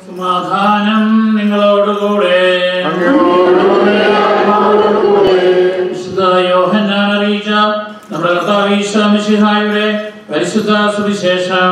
സമാധാനം നിങ്ങളോടുകൂടെ വിശുദ്ധ യോഹന്നാൻ അറിയിച്ച നമ്മുടെ കർത്താവ് ഈശോ മിശിഹായുടെ പരിശുദ്ധ സുവിശേഷം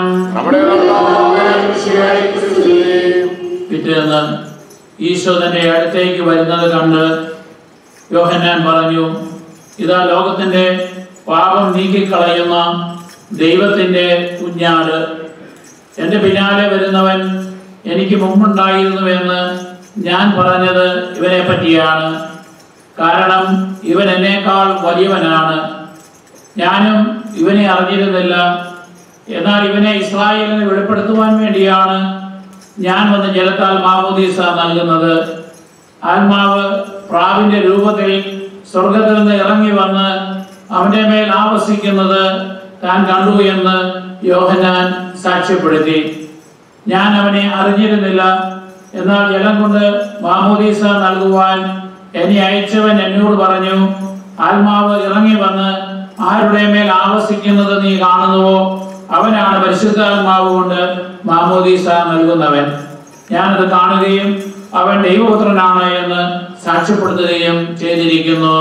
പിറ്റേന്ന് ഈശോ തന്റെ അടുത്തേക്ക് വരുന്നത് കണ്ട് യോഹന്നാൻ പറഞ്ഞു ഇതാ ലോകത്തിന്റെ പാപം നീക്കിക്കളയുന്ന ദൈവത്തിന്റെ കുഞ്ഞാട് എന്റെ പിന്നാലെ വരുന്നവൻ എനിക്ക് മുമ്പുണ്ടായിരുന്നുവെന്ന് ഞാൻ പറഞ്ഞത് ഇവനെ പറ്റിയാണ് കാരണം ഇവൻ എന്നേക്കാൾ വലിയവനാണ് ഞാനും ഇവനെ അറിഞ്ഞിരുന്നില്ല എന്നാൽ ഇവനെ ഇസ്രായേലിന് വെളിപ്പെടുത്തുവാൻ വേണ്ടിയാണ് ഞാൻ വന്ന് ജലത്താൽ മാമോദീസ നൽകുന്നത് ആത്മാവ് പ്രാവിന്റെ രൂപത്തിൽ സ്വർഗത്തിൽ നിന്ന് ഇറങ്ങി വന്ന് അവന്റെ മേൽ ആവസിക്കുന്നത് താൻ കണ്ടു എന്ന് യോഹനാൻ സാക്ഷ്യപ്പെടുത്തി ഞാൻ അവനെ അറിഞ്ഞിരുന്നില്ല എന്നാൽ ജലം കൊണ്ട് മാമോദീസ നൽകുവാൻ എന്നെ അയച്ചവൻ എന്നോട് പറഞ്ഞു ആത്മാവ് ഇറങ്ങി വന്ന് ആരുടെ മേൽ ആവസിക്കുന്നത് നീ കാണുന്നുവോ അവനാണ് പരിശുദ്ധാത്മാവ് കൊണ്ട് മാമോദീസ നൽകുന്നവൻ ഞാനത് കാണുകയും അവൻ ദൈവപുത്രനാണ് എന്ന് സാക്ഷ്യപ്പെടുത്തുകയും ചെയ്തിരിക്കുന്നു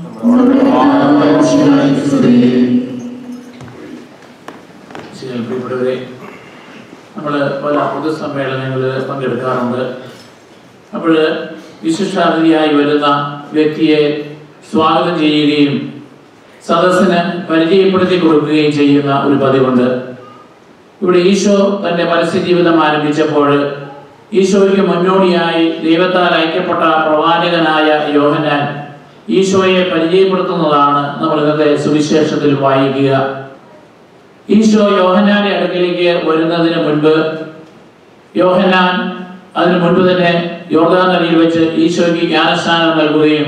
ശരി, പ്രിയപ്പെട്ടവരെ നമ്മൾ പല പൊതുസമ്മേളനങ്ങളിൽ പങ്കെടുക്കാറുണ്ട് അപ്പോൾ വിശിഷ്ടാതിഥിയായി വരുന്ന വ്യക്തിയെ സ്വാഗതം ചെയ്യുകയും സദസ്സിന് പരിചയപ്പെടുത്തി കൊടുക്കുകയും ചെയ്യുന്ന ഒരു പതിവുണ്ട് ഇവിടെ ഈശോ തന്റെ പരസ്യ ജീവിതം ആരംഭിച്ചപ്പോൾ ഈശോയ്ക്ക് മുന്നോടിയായി ദൈവത്താൽ അയക്കപ്പെട്ട പ്രവാചകനായ യോഹന്നാൻ ഈശോയെ പരിചയപ്പെടുത്തുന്നതാണ് നമ്മൾ ഇന്നത്തെ സുവിശേഷത്തിൽ വായിക്കുക ഈശോ യോഹന്നാന്റെ അടുക്കലേക്ക് വരുന്നതിന് മുൻപ് യോഹന്നാൻ അതിനു മുൻപ് തന്നെ യോർദാൻ നദിയിൽ വെച്ച് ഈശോയ്ക്ക് ജ്ഞാനസ്നാനം നൽകുകയും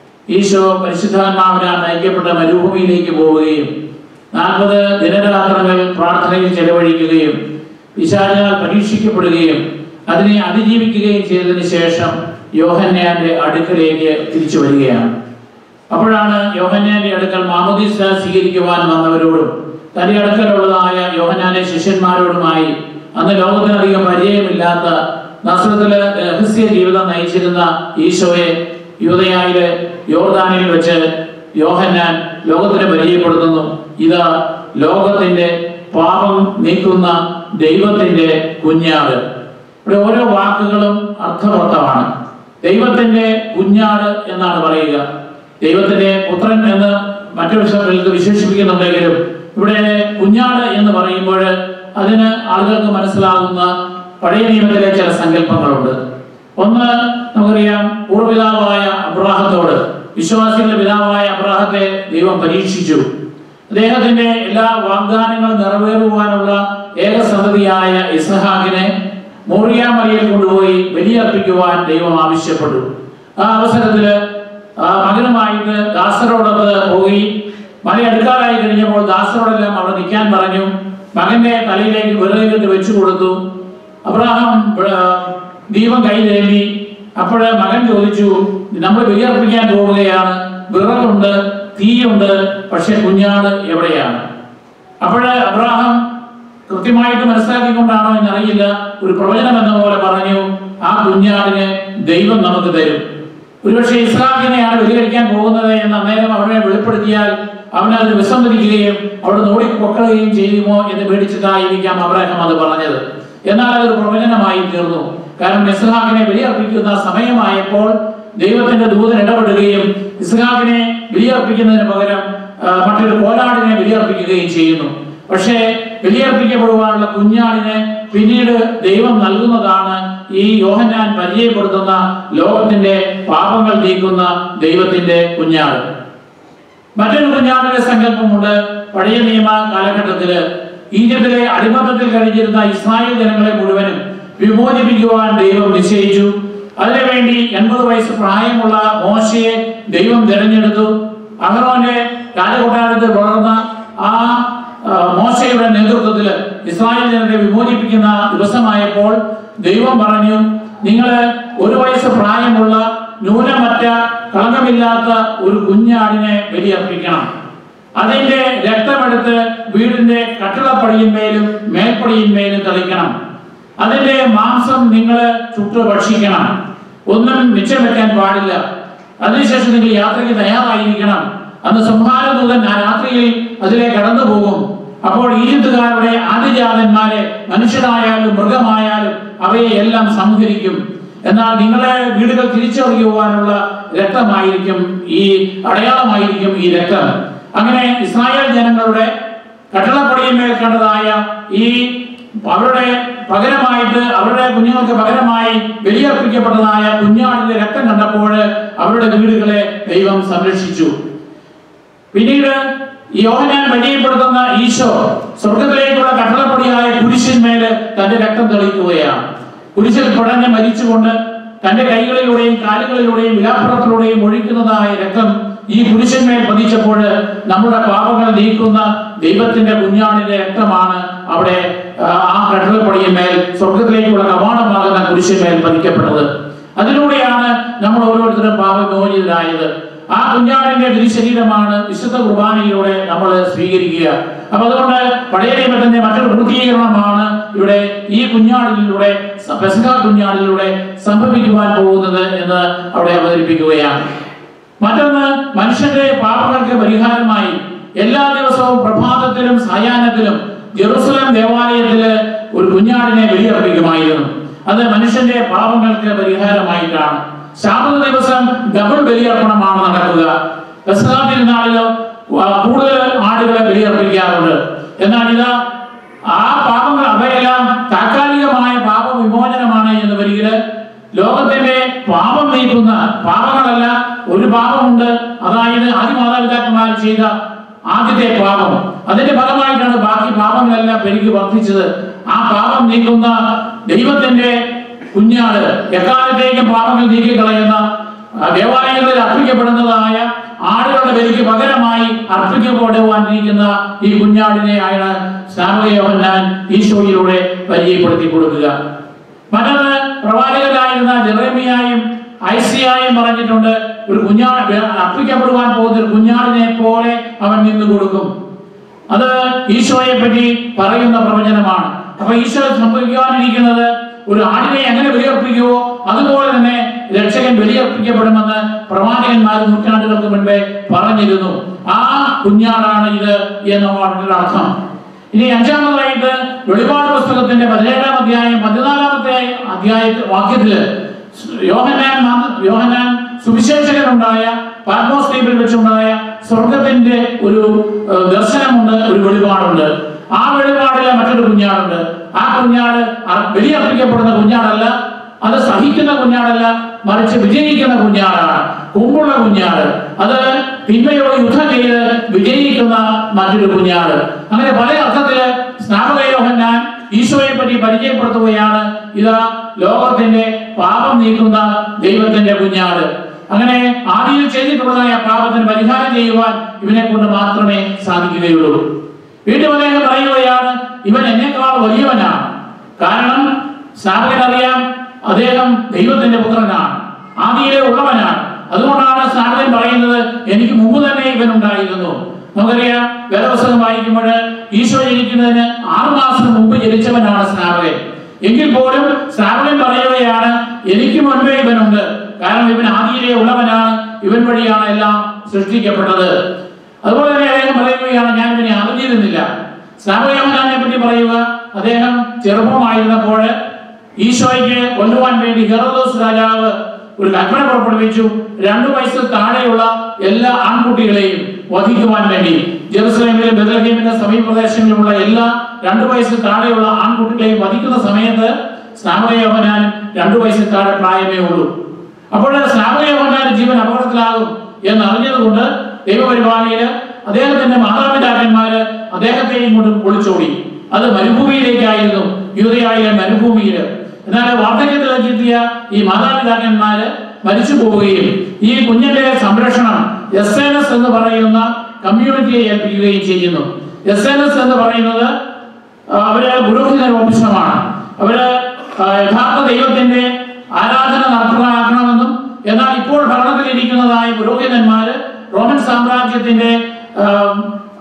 ഈശോ പരിശുദ്ധാത്മാവിനാൽ നയിക്കപ്പെട്ട മരുഭൂമിയിലേക്ക് പോവുകയും നാൽപ്പത് ദിനരാത്രങ്ങൾ പ്രാർത്ഥനയിൽ ചെലവഴിക്കുകയും പിശാചാൽ പരീക്ഷിക്കപ്പെടുകയും അതിനെ അതിജീവിക്കുകയും ചെയ്തതിനു ശേഷം യോഹന്നാന്റെ അടുക്കലേക്ക് തിരിച്ചു വരികയാണ് അപ്പോഴാണ് യോഹന്നാന്റെ അടുക്കൽ മാമോദീസ സ്വീകരിക്കുവാൻ വന്നവരോടും തന്റെ അടുക്കലുള്ളതായ യോഹന്നാന്റെ ശിഷ്യന്മാരോടുമായി അന്ന് ലോകത്തിനധികം പരിചയമില്ലാത്ത നസ്രത്തില് രഹസ്യ ജീവിതം നയിച്ചിരുന്ന ഈശോയെ യുവതയായിലെ യോർദാനിൽ വെച്ച് യോഹന്നാൻ ലോകത്തിന് പരിചയപ്പെടുത്തുന്നു ഇതാ ലോകത്തിന്റെ പാപം നീക്കുന്ന ദൈവത്തിന്റെ കുഞ്ഞാട് ഇവിടെ ഓരോ വാക്കുകളും അർത്ഥവർത്ഥമാണ് ദൈവത്തിന്റെ കുഞ്ഞാട് എന്നാണ് പറയുക ദൈവത്തിന്റെ പുത്രൻ എന്ന് മറ്റൊരു സ്ഥലത്ത് വിശേഷിപ്പിക്കുന്നുണ്ടെങ്കിലും ഇവിടെ കുഞ്ഞാട് എന്ന് പറയുമ്പോൾ അതിന് ആളുകൾക്ക് മനസ്സിലാകുന്ന പഴയ നിയമത്തിലെ ചില സങ്കല്പങ്ങളുണ്ട് ഒന്ന് നമുക്കറിയാം പൂർവ്വപിതാവായ അബ്രാഹത്തോട് വിശ്വാസികളുടെ പിതാവായ അബ്രാഹത്തെ ദൈവം പരീക്ഷിച്ചു അദ്ദേഹത്തിന്റെ എല്ലാ വാഗ്ദാനങ്ങളും നിറവേറുവാനുള്ള ഏകസന്തതിയായ ഇസഹാക്കിനെ മോറിയ മലയിൽ കൊണ്ടുപോയി ബലിയർപ്പിക്കുവാൻ ദൈവം ആവശ്യപ്പെട്ടു ആ അവസരത്തില് ആ മകനുമായിട്ട് ദാസരോടൊത്ത് പോയി മല അടുക്കാറായി കഴിഞ്ഞപ്പോൾ ദാസരോടെല്ലാം അവിടെ നിൽക്കാൻ പറഞ്ഞു മകന്റെ തലയിലേക്ക് വിറകിട്ട് വെച്ചു കൊടുത്തു അബ്രഹാം ആ, ദീപം കയ്യിലേന്തി അപ്പോഴ് മകൻ ചോദിച്ചു നമ്മൾ ബലിയർപ്പിക്കാൻ പോവുകയാണ് വിറകുണ്ട് തീയുണ്ട് പക്ഷെ കുഞ്ഞാട് എവിടെയാണ് അപ്പോഴ് അബ്രഹാം കൃത്യമായിട്ട് മനസ്സിലാക്കിക്കൊണ്ടാണോ എന്നറിയില്ല ഒരു പ്രവചനം എന്ന പോലെ പറഞ്ഞു ആ കുഞ്ഞാടിനെ ദൈവം നമുക്ക് തരും ഒരുപക്ഷെ ഇസ്ലാമിനെയാണ് ബലികരിക്കാൻ പോകുന്നത് എന്ന് അന്നേരം അവനെ വെളിപ്പെടുത്തിയാൽ അവൻ അതിന് വിസമ്മതിക്കുകയും അവിടെ നോടി പൊക്കളുകയും ചെയ്യുമോ എന്ന് പേടിച്ചിട്ടായിരിക്കാം അബ്രാഹം അത് പറഞ്ഞത് എന്നാൽ അതൊരു പ്രവചനമായി തീർന്നു കാരണം ഇസ്ഹാഖിനെ ബലിയർപ്പിക്കുന്ന സമയമായപ്പോൾ ദൈവത്തിന്റെ ദൂതൻ ഇടപെടുകയും ഇസ്ഹാഖിനെ ബലിയർപ്പിക്കുന്നതിന് പകരം ആ, മറ്റൊരു കോലാടിനെ ബലിയർപ്പിക്കുകയും ചെയ്യുന്നു പക്ഷേ ബലിയർപ്പിക്കപ്പെടുവാനുള്ള കുഞ്ഞാടിനെ പിന്നീട് ദൈവം നൽകുന്നതാണ് ഈ യോഹന്നാൻ പരിചയപ്പെടുത്തുന്ന ലോകത്തിന്റെ പാപങ്ങൾ നീക്കുന്ന ദൈവത്തിന്റെ കുഞ്ഞാട് മറ്റൊരു കുഞ്ഞാടിന്റെ സങ്കല്പമുണ്ട് പഴയ നിയമ കാലഘട്ടത്തില് ഈജിപ്തിലെ അടിമത്തത്തിൽ കഴിഞ്ഞിരുന്ന ഇസ്രായേൽ ജനങ്ങളെ മുഴുവനും വിമോചിപ്പിക്കുവാൻ ദൈവം നിശ്ചയിച്ചു അതിനുവേണ്ടി എൺപത് വയസ്സ് പ്രായമുള്ള മോശയെ ദൈവം തിരഞ്ഞെടുത്തു അഹ്റോന്റെ രാജകൊട്ടാരത്തിൽ വളർന്ന ആ ആ, മോശയുടെ നേതൃത്വത്തിൽ ഇസ്രായേൽ ജനത്തെ വിമോചിപ്പിക്കുന്ന ദിവസമായപ്പോൾ ദൈവം പറഞ്ഞു നിങ്ങൾ ഒരു വയസ്സ് പ്രായമുള്ള ന്യൂനമറ്റ കളങ്കമില്ലാത്ത ഒരു കുഞ്ഞാടിനെ ബലിയർപ്പിക്കണം അതിന്റെ രക്തമെടുത്ത് വീടിന്റെ കട്ടിളപ്പടിയിന്മേലും മേൽപ്പടിയിന്മേലും തളിക്കണം അതിന്റെ മാംസം നിങ്ങൾ ചുട്ടു ഭക്ഷിക്കണം ഒന്നും മിച്ചം വെക്കാൻ പാടില്ല അതിനുശേഷം നിങ്ങൾ യാത്രയ്ക്ക് തയ്യാറായിരിക്കണം അന്ന് സംഹാരദൂതൻ ആ രാത്രിയിൽ അതിലെ കടന്നു പോകും അപ്പോൾ ഈജിപ്തുകാരുടെ ആദിജാതന്മാരെ മനുഷ്യരായാലും മൃഗമായാലും അവയെ എല്ലാം സംഹരിക്കും എന്നാൽ നിങ്ങളെ വീടുകൾ തിരിച്ചറിയുവാനുള്ള രക്തമായിരിക്കും ഈ അടയാളമായിരിക്കും ഈ രക്തം അങ്ങനെ ഇസ്രായേൽ ജനങ്ങളുടെ കട്ടളപ്പടിയിന്മേൽ കണ്ടതായ ഈ അവരുടെ പകരമായിട്ട് അവരുടെ കുഞ്ഞുങ്ങൾക്ക് പകരമായി ബലിയർപ്പിക്കപ്പെട്ടതായ കുഞ്ഞാടിന്റെ രക്തം കണ്ടപ്പോൾ അവരുടെ വീടുകളെ ദൈവം സംരക്ഷിച്ചു പിന്നീട് ഈ യോഹനാൻ പരിചയപ്പെടുത്തുന്ന ഈശോ സ്വർഗത്തിലേക്കുള്ള കട്ടളപ്പടിയായ കുരിശിന്മേല് തന്റെ രക്തം തെളിയിക്കുകയാണ് കുരിശിൽ പുടഞ്ഞ് മരിച്ചുകൊണ്ട് തന്റെ കൈകളിലൂടെയും കാലുകളിലൂടെയും വിലാപ്പുറത്തിലൂടെയും ഒഴിക്കുന്നതായ രക്തം ഈ കുരിശന്മേൽ പതിച്ചപ്പോൾ നമ്മുടെ പാപങ്ങൾ നീക്കുന്ന ദൈവത്തിന്റെ കുഞ്ഞാടിന്റെ രക്തമാണ് അവിടെ ആ, ആ കടലപ്പടിയന്മേൽ സ്വർഗത്തിലേക്കുള്ള കവാടമാകുന്ന കുരിശന്മേൽ പതിക്കപ്പെട്ടത് അതിലൂടെയാണ് നമ്മൾ ഓരോരുത്തരും പാപമോചിതരായത് ആ കുഞ്ഞാടിന്റെ തിരുശരീരമാണ് വിശുദ്ധ കുർബാനയിലൂടെ നമ്മൾ സ്വീകരിക്കുക അപ്പൊ അതുകൊണ്ട് പഴയ നിയമത്തിന്റെ മറ്റൊരു പൂർത്തീകരണമാണ് ഇവിടെ ഈ കുഞ്ഞാടിലൂടെ സ- പെസഹ കുഞ്ഞാടിലൂടെ സംഭവിക്കുവാൻ പോകുന്നത് എന്ന് അവിടെ അവതരിപ്പിക്കുകയാണ് മറ്റൊന്ന് മനുഷ്യന്റെ പാപങ്ങൾക്ക് പരിഹാരമായി എല്ലാ ദിവസവും പ്രഭാതത്തിലും സായാഹ്നത്തിലും ജെറുസലേം ദേവാലയത്തില് ഒരു കുഞ്ഞാടിനെ ബലിയർപ്പിക്കുമായിരുന്നു അത് മനുഷ്യന്റെ പാപങ്ങൾക്ക് പരിഹാരമായിട്ടാണ് ശാബത ദിവസം ഡബിൾ ബലിയർപ്പണമാണ് നടക്കുക പെസഹ തിരുനാളിലോ ആ, കൂടുതൽ ആടുകളെ ബലിയർപ്പിക്കാറുണ്ട് എന്നാൽ ഇതാ ആ പാപങ്ങൾ അവയെല്ലാം താൽക്കാലികമായ പാപ വിമോചനമാണ് എന്ന് വരികില് ലോകത്തിന്റെ പാപം നീക്കുന്ന പാപങ്ങളല്ല ഒരു പാപമുണ്ട് അതായത് ആദ്യ മാതാപിതാക്കന്മാർ ചെയ്ത ആദ്യത്തെ പാപം അതിന്റെ ഫലമായിട്ടാണ് ബാക്കി പാപങ്ങളെല്ലാം പെരുകി വർദ്ധിച്ചത് ആ പാപം നീക്കുന്ന ദൈവത്തിന്റെ കുഞ്ഞാട് എക്കാലത്തേക്കും പാപങ്ങൾ നീക്കിക്കളയുന്ന ആ ദേവാലയങ്ങളിൽ അർപ്പിക്കപ്പെടുന്നതായ ആടുകളുടെ ബലിക്ക് പകരമായി അർപ്പിക്കപ്പെടുവാനിരിക്കുന്ന ഈ കുഞ്ഞാടിനെ ആണ് സ്നാപകയോഹന്നാൻ ഈശോയിലൂടെ പരിചയപ്പെടുത്തി കൊടുക്കുക മറ്റൊന്ന് പ്രവാചകരായിരുന്ന ജെറേമിയായും ഐസിയായും പറഞ്ഞിട്ടുണ്ട് ഒരു കുഞ്ഞാ അർപ്പിക്കപ്പെടുവാൻ പോകുന്ന ഒരു കുഞ്ഞാടിനെ പോലെ അവൻ നിന്നു കൊടുക്കും അത് ഈശോയെ പറ്റി പറയുന്ന പ്രവചനമാണ് അപ്പൊ ഈശോ സംഭവിക്കാനിരിക്കുന്നത് ഒരു ആടിനെ എങ്ങനെ ബലിയർപ്പിക്കുവോ അതുപോലെ തന്നെ രക്ഷകൻ ബലിയർപ്പിക്കപ്പെടുമെന്ന് പ്രവാചകന്മാർ നൂറ്റാണ്ടുകൾക്ക് മുൻപേ പറഞ്ഞിരുന്നു ആ കുഞ്ഞാടാണ് ഇത് എന്നതാണ് അർത്ഥം ഇനി അഞ്ചാമതായിട്ട് വെളിപാട് പുസ്തകത്തിന്റെ പതിനേഴാം അധ്യായം പതിനാലാമത്തെ അധ്യായ വാക്യത്തില് യോഹനാൻ മാ- യോഹനാൻ സുവിശേഷകനുണ്ടായ പാത്മോസ് ദ്വീപിൽ വെച്ചുണ്ടായ സ്വർഗത്തിന്റെ ഒരു ഏഹ്, ദർശനമുണ്ട് ഒരു വെളിപാടുണ്ട് ആ വെളിപാടിലെ മറ്റൊരു കുഞ്ഞാടുണ്ട് ആ കുഞ്ഞാട് അ- ബലിയർപ്പിക്കപ്പെടുന്ന കുഞ്ഞാടല്ല അത് സഹിക്കുന്ന കുഞ്ഞാടല്ല മറിച്ച് വിജയിക്കുന്ന കുഞ്ഞാടാണ് കുമ്പുള്ള കുഞ്ഞാട് അത് തിന്മയോട് യുദ്ധം ചെയ്ത് വിജയിക്കുന്ന മറ്റൊരു കുഞ്ഞാട് അങ്ങനെ പല അർത്ഥത്തില് സ്നാപകയോഹന്നാൻ ഈശോയെ പറ്റി പരിചയപ്പെടുത്തുകയാണ് ഇതാ ലോകത്തിന്റെ പാപം നീക്കുന്ന ദൈവത്തിന്റെ കുഞ്ഞാട് അങ്ങനെ ആദിയിൽ ചെയ്തിട്ടുള്ളതായ പാപത്തിന് പരിഹാരം ചെയ്യുവാൻ ഇവനെ കൊണ്ട് മാത്രമേ സാധിക്കുകയുള്ളൂ വീണ്ടും അദ്ദേഹം പറയുകയാണ് ഇവൻ എന്നെക്കാൾ വലിയവനാണ് കാരണം സ്നാപകൻ അറിയാം അദ്ദേഹം ദൈവത്തിന്റെ പുത്രനാണ് ആദിയിലെ ഉള്ളവനാണ് അതുകൊണ്ടാണ് സ്നാപകൻ പറയുന്നത് എനിക്ക് മുമ്പ് തന്നെ ഇവൻ ഉണ്ടായിരുന്നു നമുക്കറിയാം വേദപുസ്തകം വായിക്കുമ്പോൾ ഈശോ ജനിക്കുന്നതിന് ആറുമാസം മുമ്പ് ജനിച്ചവനാണ് സ്നാപകൻ എങ്കിൽ പോലും സ്നാപകൻ പറയുകയാണ് എനിക്ക് മുൻപേ ഇവനുണ്ട് കാരണം ഇവൻ ആദിയിലെ ഉള്ളവനാണ് ഇവൻ വഴിയാണ് എല്ലാം സൃഷ്ടിക്കപ്പെട്ടത് അതുപോലെ തന്നെ അദ്ദേഹം പറയുകയാണ് ഞാൻ ഇവനെ അറിഞ്ഞിരുന്നില്ല സ്നാപകയോഹനാനെ പറ്റി പറയുക അദ്ദേഹം ചെറുപ്പമായിരുന്നപ്പോൾ ഈശോയ്ക്ക് കൊല്ലുവാൻ വേണ്ടി ഹെറോദോസ് രാജാവ് ഒരു കൽപ്പന പുറപ്പെടുവിച്ചു രണ്ടു വയസ്സിൽ താഴെയുള്ള എല്ലാ ആൺകുട്ടികളെയും വധിക്കുവാൻ വേണ്ടി ജെറുസലേമിലെ ബദലഹീമിന്റെ സമീപ പ്രദേശങ്ങളിലുള്ള എല്ലാ രണ്ടു വയസ്സിൽ താഴെയുള്ള ആൺകുട്ടികളെയും വധിക്കുന്ന സമയത്ത് സ്നാപകയോഹനാൻ രണ്ടു വയസ്സിൽ താഴെ പ്രായമേ ഉള്ളൂ അപ്പോൾ സ്നാപകയോഹനാന്റെ ജീവൻ അപകടത്തിലാകും എന്ന് അറിഞ്ഞതുകൊണ്ട് ദൈവപരിപാലയില് അദ്ദേഹത്തിന്റെ മാതാപിതാക്കന്മാര് അദ്ദേഹത്തെയും കൊണ്ട് ഒളിച്ചോടി അത് മരുഭൂമിയിലേക്കായിരുന്നു യൂതയായ മരുഭൂമിയില് എന്നാൽ വാർദ്ധക്യത്തിലെത്തിയ ഈ മാതാപിതാക്കന്മാര് മരിച്ചു പോവുകയും ഈ കുഞ്ഞിന്റെ സംരക്ഷണം എസ് എൻ എസ് എന്ന് പറയുന്ന കമ്മ്യൂണിറ്റിയെ ഏൽപ്പിക്കുകയും ചെയ്യുന്നു എസ് എൻ എസ് എന്ന് പറയുന്നത് ആ, അവര് പുരോഹിത വംശമാണ് അവര് ആ, യഥാർത്ഥ ദൈവത്തിന്റെ ആരാധന നടത്തുകയാക്കണമെന്നും എന്നാൽ ഇപ്പോൾ ഭരണത്തിലിരിക്കുന്നതായ പുരോഹിതന്മാര് റോമൻ സാമ്രാജ്യത്തിന്റെ ആ,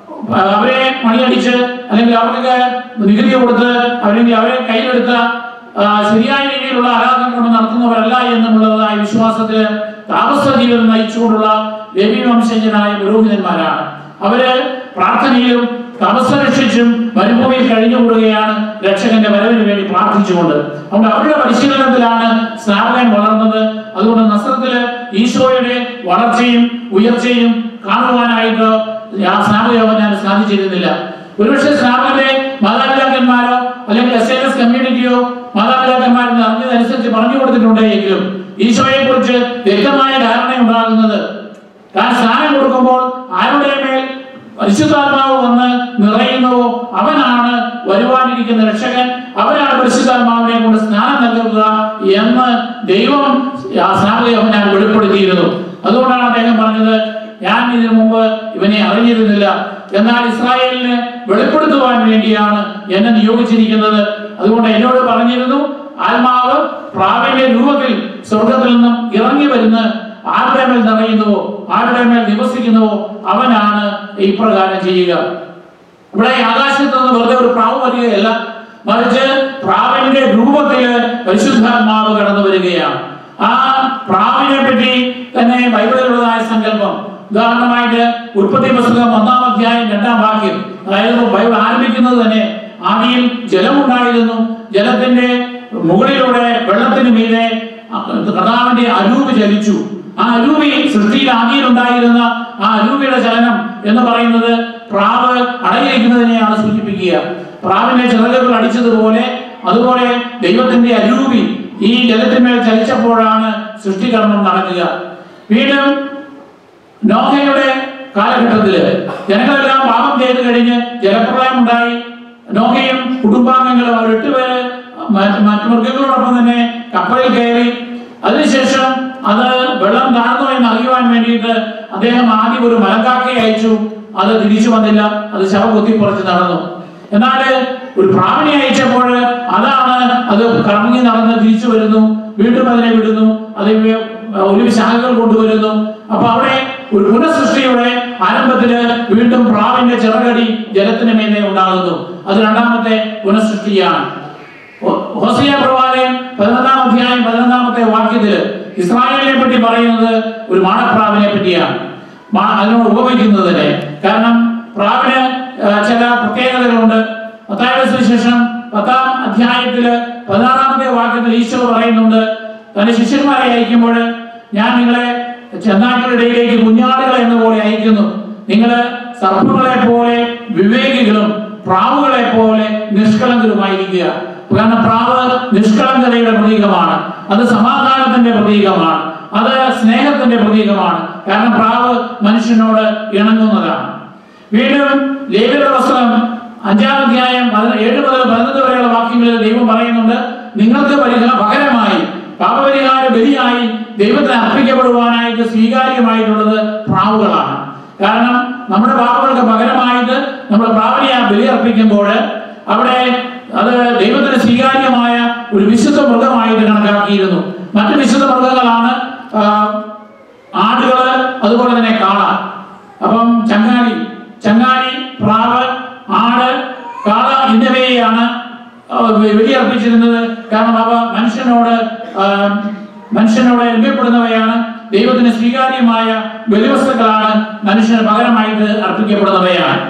അവരെ മണിയടിച്ച് അല്ലെങ്കിൽ അവർക്ക് നികുതി കൊടുത്ത് അല്ലെങ്കിൽ അവരെ കയ്യിലെടുത്ത ആ, ശരിയായ രീതിയിലുള്ള ആരാധന കൊണ്ട് നടത്തുന്നവരല്ല എന്നുള്ളതായ വിശ്വാസത്തിൽ താമസ ജീവിതം നയിച്ചുകൊണ്ടുള്ള ലേവി വംശജനായ പുരോഹിതന്മാരാണ് അവര് പ്രാർത്ഥനയിലും തപസ് രക്ഷിച്ചും മരുഭൂമിയിൽ കഴിഞ്ഞുകൂടുകയാണ് രക്ഷകന്റെ വരവിന് വേണ്ടി പ്രാർത്ഥിച്ചുകൊണ്ട് അതുകൊണ്ട് അവരുടെ പരിശീലനത്തിലാണ് സ്നാപകൻ വളർന്നത് അതുകൊണ്ട് നസ്രത്തില് ഈശോയുടെ വളർച്ചയും ഉയർച്ചയും കാണുവാനായിട്ട് ആ സ്നാപകയോഗം സാധിച്ചിരുന്നില്ല ഒരുപക്ഷെ സ്നാപകന്റെ മാതാപിതാക്കന്മാരോ അല്ലെങ്കിൽ എസ് എൻ എസ് കമ്മ്യൂണിറ്റിയോ മാതാപിതാക്കന്മാരെന്ന് അറിഞ്ഞതനുസരിച്ച് പറഞ്ഞു കൊടുത്തിട്ടുണ്ടെങ്കിലും ഈശോയെ കുറിച്ച് വ്യക്തമായ ധാരണ ഉണ്ടാകുന്നത് താൻ സ്നാനം കൊടുക്കുമ്പോൾ ആരുടെ മേൽ പരിശുദ്ധാത്മാവ് വന്ന് നിറയുന്നുവോ അവനാണ് വരുവാനിരിക്കുന്ന രക്ഷകൻ അവനാണ് പരിശുദ്ധാത്മാവിനെ കൊണ്ട് സ്നാനം നൽകുക എന്ന് ദൈവം ആ സ്നാപകം ഞാൻ വെളിപ്പെടുത്തിയിരുന്നു അതുകൊണ്ടാണ് അദ്ദേഹം പറഞ്ഞത് ഞാൻ ഇതിനു മുമ്പ് ഇവനെ അറിഞ്ഞിരുന്നില്ല എന്നാൽ ഇസ്രായേലിന് വെളിപ്പെടുത്തുവാൻ വേണ്ടിയാണ് എന്നെ നിയോഗിച്ചിരിക്കുന്നത് അതുകൊണ്ട് എന്നോട് പറഞ്ഞിരുന്നു ആത്മാവ് പ്രാവിന്റെ രൂപത്തിൽ സ്വർഗത്തിൽ നിന്നും ഇറങ്ങി വരുന്ന ആരുടെ മേൽ നിറയുന്നുവോ ആരുടെ മേൽ നിവസിക്കുന്നുവോ അവനാണ് ഇപ്രകാരം ചെയ്യുക ഇവിടെ ആകാശത്ത് നിന്ന് വെറുതെ ഒരു പ്രാവ് വരികയല്ല മറിച്ച് പ്രാവിന്റെ രൂപത്തില് പരിശുദ്ധാത്മാവ് കടന്നു വരികയാണ് ആ പ്രാവിനെ പറ്റി തന്നെ ബൈബിളിലുള്ളതായ സങ്കല്പം ഉദാഹരണമായിട്ട് ഉൽപ്പത്തി പുസ്തകം ഒന്നാം അധ്യായം രണ്ടാം വാക്യം അതായത് ബൈബിൾ ആരംഭിക്കുന്നത് തന്നെ ആദിയിൽ ജലമുണ്ടായിരുന്നു ജലത്തിന്റെ മുകളിലൂടെ വെള്ളത്തിന് മീതെ കർത്താവിന്റെ അരൂപ് ചലിച്ചു ആ അരൂപി സൃഷ്ടിയിൽ ആദിയിൽ ഉണ്ടായിരുന്ന ആ അരൂപിയുടെ ചലനം എന്ന് പറയുന്നത് പ്രാവ് അടയിരിക്കുന്നതിനെയാണ് സൂചിപ്പിക്കുക പ്രാവിന്റെ ചിറകുകൾ അടിച്ചതുപോലെ അതുപോലെ ദൈവത്തിന്റെ അരൂപി ഈ ജലത്തിന്മേൽ ചലിച്ചപ്പോഴാണ് സൃഷ്ടികർമ്മം നടക്കുക വീണ്ടും നോഹയുടെ കാലഘട്ടത്തില് ജനങ്ങളെല്ലാം പാപം ചെയ്ത് കഴിഞ്ഞ് ജലപ്രളയം ഉണ്ടായി നോഹയും കുടുംബാംഗങ്ങളും അവർ എട്ടുപേര് മറ്റ് മറ്റു മൃഗങ്ങളോടൊപ്പം തന്നെ കപ്പലിൽ കയറി അതിനുശേഷം അത് വെള്ളം താഴ്ന്നു എന്ന് അറിയുവാൻ വേണ്ടിയിട്ട് അദ്ദേഹം ആദ്യം ഒരു മലങ്കാക്കയെ അയച്ചു അത് തിരിച്ചു വന്നില്ല അത് ശവം കുത്തിപ്പുറച്ച് നടന്നു എന്നാൽ ഒരു പ്രാവിനെ അയച്ചപ്പോൾ അതാണ് അത് കറങ്ങി നടന്ന് തിരിച്ചു വരുന്നു വീണ്ടും അതിനെ വിടുന്നു അത് ഒരു ശാഖകൾ കൊണ്ടുവരുന്നു അപ്പൊ അവിടെ ഒരു പുനഃസൃഷ്ടിയുടെ ആരംഭത്തില് വീണ്ടും പ്രാവിന്റെ ചിറകടി ജലത്തിന് മേലെ ഉണ്ടാകുന്നു അത് രണ്ടാമത്തെ പുനഃസൃഷ്ടിയാണ് ഹോ- ഹോസിയ പ്രവാചകൻ പതിനൊന്നാം അധ്യായം പതിനൊന്നാമത്തെ വാക്യത്തില് ഇസ്രായേലിനെ പറ്റി പറയുന്നത് ഒരു മാടപ്രാവിനെ പറ്റിയാണ് മാ- അതിനോട് ഉപമിക്കുന്നത് കാരണം പ്രാവിന് ആ, ചില പ്രത്യേകതകളുണ്ട് പത്തായ സുവിശേഷം പത്താം അധ്യായത്തില് പതിനാറാമത്തെ വാക്യത്തിൽ ഈശോ പറയുന്നുണ്ട് തന്റെ ശിഷ്യന്മാരെ അയക്കുമ്പോൾ ഞാൻ നിങ്ങളെ ചെന്നാക്കളുടെ ഇടയിലേക്ക് കുഞ്ഞാടുകളെ എന്ന പോലെ അയക്കുന്നു നിങ്ങൾ സർപ്പങ്ങളെ പോലെ വിവേകികളും പ്രാവുകളെ പോലെ നിഷ്കളങ്കരുമായിരിക്കുക കാരണം പ്രാവ് നിഷ്കളങ്കതയുടെ പ്രതീകമാണ് അത് സമാധാനത്തിന്റെ പ്രതീകമാണ് അത് സ്നേഹത്തിന്റെ പ്രതീകമാണ് കാരണം പ്രാവ് മനുഷ്യനോട് ഇണങ്ങുന്നതാണ് വീണ്ടും ലേവിയുടെ പുസ്തകം അഞ്ചാം അധ്യായം പതിന- ഏഴ് മുതൽ പതിനൊന്ന് വരെയുള്ള വാക്യങ്ങളിൽ ദൈവം പറയുന്നുണ്ട് നിങ്ങൾക്ക് പരിഹാ പകരമായി പാപപരിഹാര ബലിയായി ദൈവത്തിന് അർപ്പിക്കപ്പെടുവാനായിട്ട് സ്വീകാര്യമായിട്ടുള്ളത് പ്രാവുകളാണ് കാരണം നമ്മുടെ പാപങ്ങൾക്ക് പകരമായിട്ട് നമ്മൾ പ്രാവിനെ ആ ബലി അർപ്പിക്കുമ്പോൾ അവിടെ അത് ദൈവത്തിന് സ്വീകാര്യമായ ഒരു വിശുദ്ധ മൃഗമായിട്ട് കണക്കാക്കിയിരുന്നു മറ്റു വിശുദ്ധ മൃഗങ്ങളാണ് ആ, ആടുകള് അതുപോലെ തന്നെ കാള അപ്പം ചങ്ങാലി ചങ്ങാലി പ്രാവ് ആട് കാള എന്നിവയെയാണ് ആ, ബലി ബലിയർപ്പിച്ചിരുന്നത് കാരണം അവ മനുഷ്യനോട് ആ, മനുഷ്യനോട് എൽപ്പിപ്പെടുന്നവയാണ് ദൈവത്തിന് സ്വീകാര്യമായ ബലിവസ്തുക്കളാണ് മനുഷ്യന് പകരമായിട്ട് അർപ്പിക്കപ്പെടുന്നവയാണ്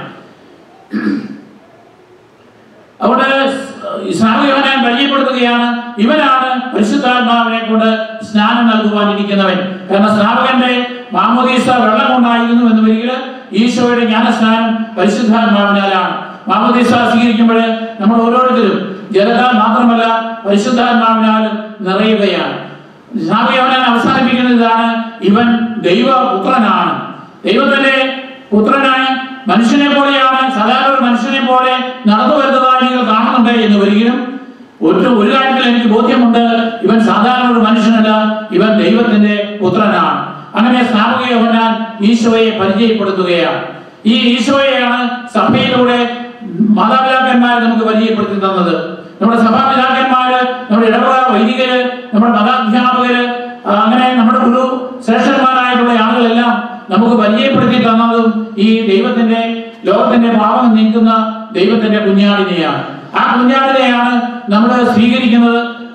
അവിടെ സ്നാപകനെ പരിചയപ്പെടുത്തുകയാണ് ഇവനാണ് പരിശുദ്ധാത്മാവിനെ കൊണ്ട് സ്നാനം നൽകുവാനിരിക്കുന്നവൻ കാരണം സ്നാപകന്റെ മാമോദീസ വെള്ളം കൊണ്ടായിരുന്നു എന്ന് വരികിൽ ഈശോയുടെ ജ്ഞാനസ്നാനം പരിശുദ്ധാത്മാവിനാലാണ് മാമോദീസ സ്വീകരിക്കുമ്പോൾ നമ്മൾ ഓരോരുത്തരും ജലത്താൽ മാത്രമല്ല പരിശുദ്ധാത്മാവിനാലും നിറയുകയാണ് സ്നാപകവനാൻ അവസാനിപ്പിക്കുന്ന ഇതാണ് ഇവൻ ദൈവപുത്രനാണ് ദൈവത്തിന്റെ പുത്രനായ മനുഷ്യനെ പോലെയാണ് സാധാരണ ഒരു മനുഷ്യനെ പോലെ നടന്നു വരുന്നതായി നിങ്ങൾ കാണുന്നുണ്ട് എന്ന് വരികയും ഒരു ഒരു കാര്യത്തിൽ എനിക്ക് ബോധ്യമുണ്ട് ഇവൻ സാധാരണ ഒരു മനുഷ്യനല്ല ഇവൻ ദൈവത്തിന്റെ പുത്രനാണ് അങ്ങനെ സ്നാപക യോഹന്നാൻ ഈശോയെ പരിചയപ്പെടുത്തുകയാണ് ഈ ഈശോയെയാണ് സഭയിലൂടെ മാതാപിതാക്കന്മാർ നമുക്ക് പരിചയപ്പെടുത്തി തന്നത് നമ്മുടെ സഭാപിതാക്കന്മാര് നമ്മുടെ ഇടവക വൈദികര് നമ്മുടെ മതാധ്യാപകര് ആ, അങ്ങനെ നമ്മുടെ ഗുരു ശ്രേഷ്ഠന്മാരായിട്ടുള്ള ആളുകളെല്ലാം നമുക്ക് പരിചയപ്പെടുത്തി തന്നതും ഈ ദൈവത്തിന്റെ ലോകത്തിന്റെ പാപം നീക്കുന്ന ദൈവത്തിന്റെ കുഞ്ഞാടിനെയാണ് ആ കുഞ്ഞാടിനെയാണ് നമ്മൾ സ്വീകരിക്കുന്നത്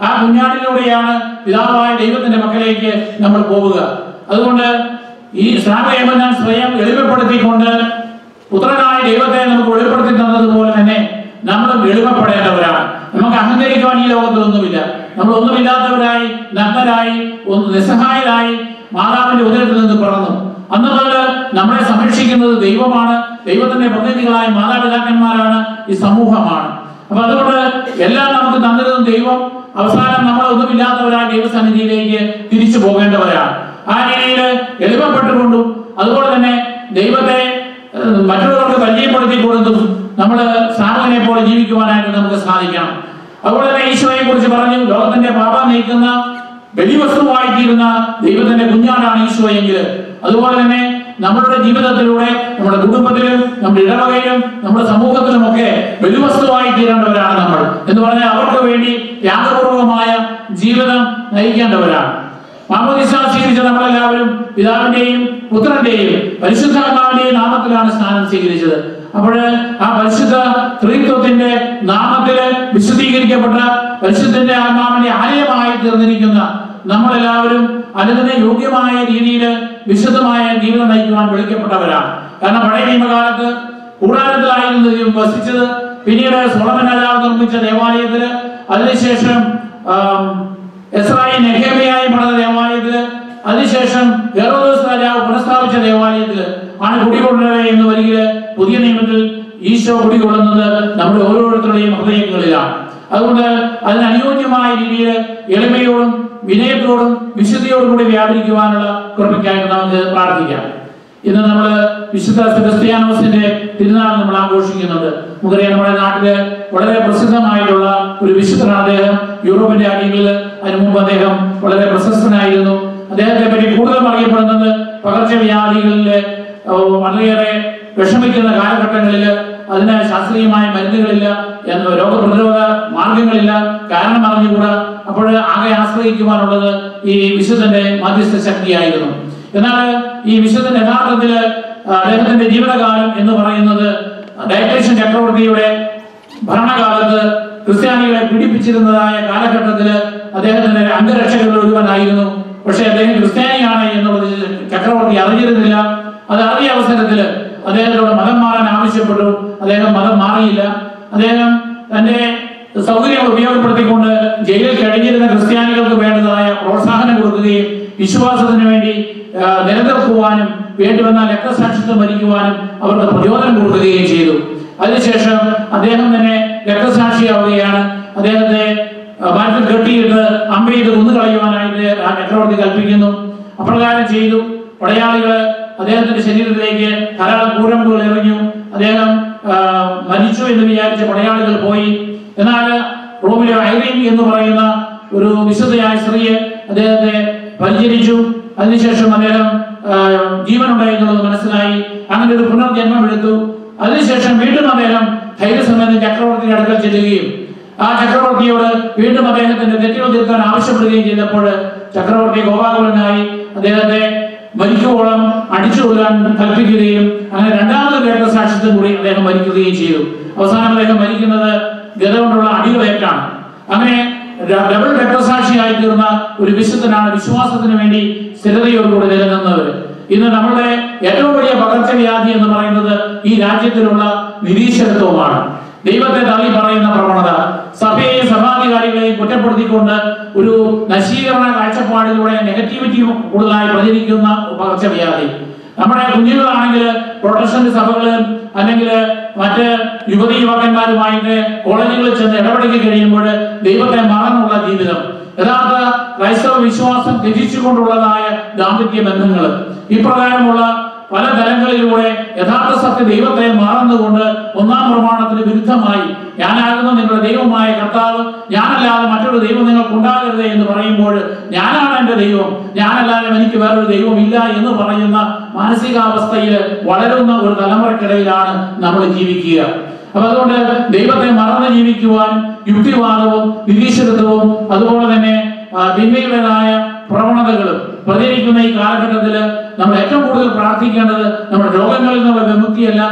ആ കുഞ്ഞാടിലൂടെയാണ് പിതാവായ ദൈവത്തിന്റെ മക്കളിലേക്ക് നമ്മൾ പോവുക അതുകൊണ്ട് ഈ സ്നാപകേമനാൻ സ്വയം എളിമപ്പെടുത്തിക്കൊണ്ട് പുത്രനായ ദൈവത്തെ നമുക്ക് വെളിപ്പെടുത്തി തന്നതുപോലെ തന്നെ നമ്മൾ എളിമപ്പെടേണ്ടവരാണ് നമുക്ക് അഹങ്കരിക്കുവാൻ ഈ ലോകത്തിലൊന്നുമില്ല നമ്മൾ ഒന്നുമില്ലാത്തവരായി നഗ്നരായി ഒന്ന് നിസ്സഹായരായി മാതാവിന്റെ ഉദരത്തിൽ നിന്ന് പിറന്നു അന്ന് മുതൽ നമ്മളെ സംരക്ഷിക്കുന്നത് ദൈവമാണ് ദൈവത്തിന്റെ പ്രതിനിധികളായ മാതാപിതാക്കന്മാരാണ് ഈ സമൂഹമാണ് അപ്പൊ അതുകൊണ്ട് എല്ലാം നമുക്ക് തന്നിരുന്ന ദൈവം അവസാനം നമ്മൾ ഒന്നുമില്ലാത്തവരായ ദൈവസന്നിധിയിലേക്ക് തിരിച്ചു പോകേണ്ടവരാണ് ആ രീതിയിൽ എളിമപ്പെട്ടുകൊണ്ടും അതുപോലെ തന്നെ ദൈവത്തെ ഏഹ്, മറ്റുള്ളവർക്ക് പരിചയപ്പെടുത്തി കൊടുത്തും നമ്മൾ സാമൂഹിനെ പോലെ ജീവിക്കുവാനായിട്ട് നമുക്ക് സാധിക്കണം അതുപോലെ തന്നെ ഈശോയെ കുറിച്ച് പറഞ്ഞു ലോകത്തിന്റെ പാപം നീക്കുന്ന ബലിവസ്തുവായിത്തീരുന്ന ദൈവത്തിന്റെ കുഞ്ഞാടാണ് ഈശോ എങ്കിൽ അതുപോലെ തന്നെ നമ്മളുടെ ജീവിതത്തിലൂടെ നമ്മുടെ കുടുംബത്തിലും നമ്മുടെ ഇടവകയിലും നമ്മുടെ സമൂഹത്തിലുമൊക്കെ ബലിവസ്തുവായി തീരേണ്ടവരാണ് നമ്മൾ എന്ന് പറഞ്ഞാൽ അവർക്ക് വേണ്ടി ത്യാഗപൂർവമായ ജീവിതം നയിക്കേണ്ടവരാണ് മാമോദിസ സ്വീകരിച്ച നമ്മളെല്ലാവരും പിതാവിന്റെയും പുത്രന്റെയും പരിശുദ്ധാത്മാവിന്റെയും നാമത്തിലാണ് സ്നാനം സ്വീകരിച്ചത് അപ്പോൾ ആ പരിശുദ്ധ ത്രിത്വത്തിന്റെ നാമത്തില് വിശുദ്ധീകരിക്കപ്പെട്ട പരിശുദ്ധന്റെ ആത്മാവിന്റെ ആലയമായി തീർന്നിരിക്കുന്ന നമ്മളെല്ലാവരും അതിന് യോഗ്യമായ രീതിയിൽ വിശുദ്ധമായ ജീവിതം നയിക്കുവാൻ വിളിക്കപ്പെട്ടവരാണ് കാരണം പഴയ നിയമകാലത്ത് കൂടാരത്തിലായിരുന്നു ദൈവം വസിച്ചത് പിന്നീട് സോളമൻ രാജാവ് നിർമ്മിച്ച ദേവാലയത്തില് അതിനുശേഷം ആം, എസ്രായി നെഹേമയായി പണിത ദേവാലയത്തില് അതിനുശേഷം ഹെറോദോസ് രാജാവ് പുനഃസ്ഥാപിച്ച ദേവാലയത്തില് ആണ് കുടികൊള്ളുന്നത് എന്ന് വരികില് പുതിയ നിയമത്തിൽ ഈശോ കുടികൊള്ളുന്നത് നമ്മുടെ ഓരോരുത്തരുടെയും ഹൃദയങ്ങളിലാണ് അതുകൊണ്ട് അതിന് അനുയോജ്യമായ രീതിയിൽ എളിമയോടും വിനയത്തോടും വിശുദ്ധിയോടും കൂടി വ്യാപരിക്കുവാനുള്ള കൃപയ്ക്കായിട്ട് നമുക്ക് പ്രാർത്ഥിക്കാം ഇന്ന് നമ്മൾ വിശുദ്ധ സെബസ്ത്യാനോസിന്റെ തിരുനാൾ നമ്മൾ ആഘോഷിക്കുന്നുണ്ട് നമുക്കറിയാം നമ്മുടെ നാട്ടില് വളരെ പ്രസിദ്ധമായിട്ടുള്ള ഒരു വിശുദ്ധനാണ് അദ്ദേഹം യൂറോപ്യൻ രാജ്യങ്ങളിൽ അതിനു മുമ്പ് അദ്ദേഹം വളരെ പ്രശസ്തനായിരുന്നു അദ്ദേഹത്തെ പറ്റി കൂടുതൽ അറിയപ്പെടുന്നത് പകർച്ചവ്യാധികളില് ഓ, വളരെയേറെ വിഷമിക്കുന്ന കാലഘട്ടങ്ങളിൽ അതിന് ശാസ്ത്രീയമായ മരുന്നുകളില്ല എന്ന് രോഗപ്രതിരോധ മാർഗങ്ങളില്ല കാരണം അറിഞ്ഞുകൂടാ അപ്പോൾ ആകെ ആശ്രയിക്കുവാനുള്ളത് ഈ വിശുദ്ധന്റെ മധ്യസ്ഥ ശക്തിയായിരുന്നു എന്നാൽ ഈ വിശുദ്ധൻ യഥാർത്ഥത്തില് അദ്ദേഹത്തിന്റെ ജീവിതകാലം എന്ന് പറയുന്നത് ഡയക്ലേഷ്യൻ ചക്രവർത്തിയുടെ ഭരണകാലത്ത് ക്രിസ്ത്യാനികളെ പീഡിപ്പിച്ചിരുന്നതായ കാലഘട്ടത്തില് അദ്ദേഹത്തിന്റെ അംഗരക്ഷകരിൽ ഒരുവനായിരുന്നു പക്ഷെ അദ്ദേഹം ക്രിസ്ത്യാനിയാണ് എന്നുള്ളത് ചക്രവർത്തി അറിഞ്ഞിരുന്നില്ല അത് അറിയ അവസരത്തില് അദ്ദേഹത്തോട് മതം മാറാൻ ആവശ്യപ്പെട്ടു അദ്ദേഹം മതം മാറിയില്ല അദ്ദേഹം തന്റെ സൗകര്യങ്ങൾ ഉപയോഗപ്പെടുത്തിക്കൊണ്ട് ജയിലിൽ കഴിഞ്ഞിരുന്ന ക്രിസ്ത്യാനികൾക്ക് വേണ്ടതായ പ്രോത്സാഹനം കൊടുക്കുകയും വിശ്വാസത്തിന് വേണ്ടി ആ, നിലനിർത്തുവാനും വേണ്ടിവന്ന രക്തസാക്ഷിത്വം വരിക്കുവാനും അവർക്ക് പ്രചോദനം കൊടുക്കുകയും ചെയ്തു അതിനുശേഷം അദ്ദേഹം തന്നെ രക്തസാക്ഷിയാവുകയാണ് അദ്ദേഹത്തെ ആ, മരത്തിൽ കെട്ടിയിട്ട് അമ്പ ചെയ്ത് കൊന്നുകളയുവാനായിട്ട് ആ ചക്രവർത്തി കൽപ്പിക്കുന്നു അപ്രകാരം ചെയ്തു പടയാളികള് അദ്ദേഹത്തിന്റെ ശരീരത്തിലേക്ക് ധാരാളം കൂരമ്പുകൾ എറിഞ്ഞു അദ്ദേഹം ആ, മരിച്ചു എന്ന് വിചാരിച്ച പടയാളികൾ പോയി എന്നാൽ റോമിലെ ഐറീൻ എന്ന് പറയുന്ന ഒരു വിശുദ്ധയായ സ്ത്രീയെ അദ്ദേഹത്തെ പരിചരിച്ചു അതിനുശേഷം അദ്ദേഹം ആ, ജീവനുണ്ടായി എന്നുള്ളത് മനസ്സിലായി അങ്ങനെ ഒരു പുനർജന്മം എടുത്തു അതിനുശേഷം വീണ്ടും അദ്ദേഹം ധൈര്യസമേതം ചക്രവർത്തിയുടെ അടുക്കൽ ചെല്ലുകയും ആ ചക്രവർത്തിയോട് വീണ്ടും അദ്ദേഹത്തിന്റെ തെറ്റുകൾ തീർക്കാൻ ആവശ്യപ്പെടുകയും ചെയ്തപ്പോൾ ചക്രവർത്തി ഗോപാകുലനായി അദ്ദേഹത്തെ മരിക്കുവോളം അടിച്ചുകൊള്ളാൻ കൽപ്പിക്കുകയും അങ്ങനെ രണ്ടാമത് രക്തസാക്ഷിത്വം കൂടി അദ്ദേഹം മരിക്കുകയും ചെയ്തു അവസാനം അദ്ദേഹം മരിക്കുന്നത് ഗത കൊണ്ടുള്ള അടികളേറ്റാണ് അങ്ങനെ ര- ഡബിൾ രക്തസാക്ഷിയായി തീർന്ന ഒരു വിശുദ്ധനാണ് വിശ്വാസത്തിന് വേണ്ടി സ്ഥിരതയോടുകൂടി നിലനിന്നവർ ഇന്ന് നമ്മുടെ ഏറ്റവും വലിയ പകർച്ചവ്യാധി എന്ന് പറയുന്നത് ഈ രാജ്യത്തിലുള്ള നിരീശ്വരത്വമാണ് ദൈവത്തെ തള്ളി പറയുന്ന പ്രവണത സഭയെയും സഭാധികാരികളെയും കുറ്റപ്പെടുത്തിക്കൊണ്ട് ഒരു നശീകരണ കാഴ്ചപ്പാടിലൂടെ നെഗറ്റിവിറ്റി കൂടുതലായി പ്രചരിക്കുന്ന പകർച്ചവ്യാധി നമ്മുടെ കുഞ്ഞുങ്ങളാണെങ്കിൽ പ്രൊട്ടസ്റ്റന്റ് സഭകള് അല്ലെങ്കിൽ മറ്റ് യുവതി യുവാക്കന്മാരുമായിട്ട് കോളേജുകളിൽ ചെന്ന് ഇടപെടലിൽ കഴിയുമ്പോൾ ദൈവത്തെ മറന്നുള്ള ജീവിതം യഥാർത്ഥ ക്രൈസ്തവ വിശ്വാസം ത്യജിച്ചുകൊണ്ടുള്ളതായ ദാമ്പത്യ ബന്ധങ്ങൾ ഇപ്രകാരമുള്ള പല തലങ്ങളിലൂടെ യഥാർത്ഥ സത്യ ദൈവത്തെ മറന്നുകൊണ്ട് ഒന്നാം പ്രമാണത്തിന് വിരുദ്ധമായി ഞാനാകുന്നു നിങ്ങളുടെ ദൈവമായ കർത്താവ് ഞാനല്ലാതെ മറ്റൊരു ദൈവം നിങ്ങൾക്ക് ഉണ്ടാകരുത് എന്ന് പറയുമ്പോൾ ഞാനാണ് എൻ്റെ ദൈവം ഞാനല്ലാതെ എനിക്ക് വേറൊരു ദൈവം ഇല്ല എന്ന് പറയുന്ന മാനസികാവസ്ഥയിൽ വളരുന്ന ഒരു തലമുറക്കിടയിലാണ് നമ്മൾ ജീവിക്കുക അപ്പൊ അതുകൊണ്ട് ദൈവത്തെ മറന്ന് ജീവിക്കുവാൻ യുക്തിവാദവും നിരീശ്വരത്വവും അതുപോലെ തന്നെ ആ, തിന്മയുടേതായ പ്രവണതകളും പ്രചരിക്കുന്ന ഈ കാലഘട്ടത്തിൽ നമ്മൾ ഏറ്റവും കൂടുതൽ പ്രാർത്ഥിക്കേണ്ടത് നമ്മുടെ രോഗങ്ങളിൽ നിന്നുള്ള വിമുക്തിയല്ല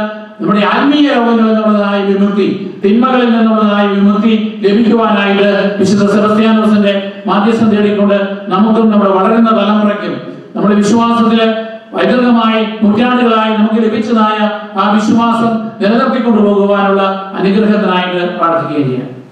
നമ്മുടെ ആത്മീയ രോഗങ്ങളിൽ നിന്നുള്ളതായ വിമുക്തി തിന്മകളിൽ നിന്നുള്ളതായ വിമുക്തി ലഭിക്കുവാനായിട്ട് വിശുദ്ധ സെബസ്ത്യാനോസിന്റെ മാധ്യസ്ഥം തേടിക്കൊണ്ട് നമുക്കും നമ്മുടെ വളരുന്ന തലമുറയ്ക്കും നമ്മുടെ വിശ്വാസത്തില് പൈതൃകമായി നൂറ്റാണ്ടുകളായി നമുക്ക് ലഭിച്ചതായ ആ വിശ്വാസം നിലനിർത്തിക്കൊണ്ടു പോകുവാനുള്ള അനുഗ്രഹത്തിനായിട്ട് പ്രാർത്ഥിക്കുകയും ചെയ്യാം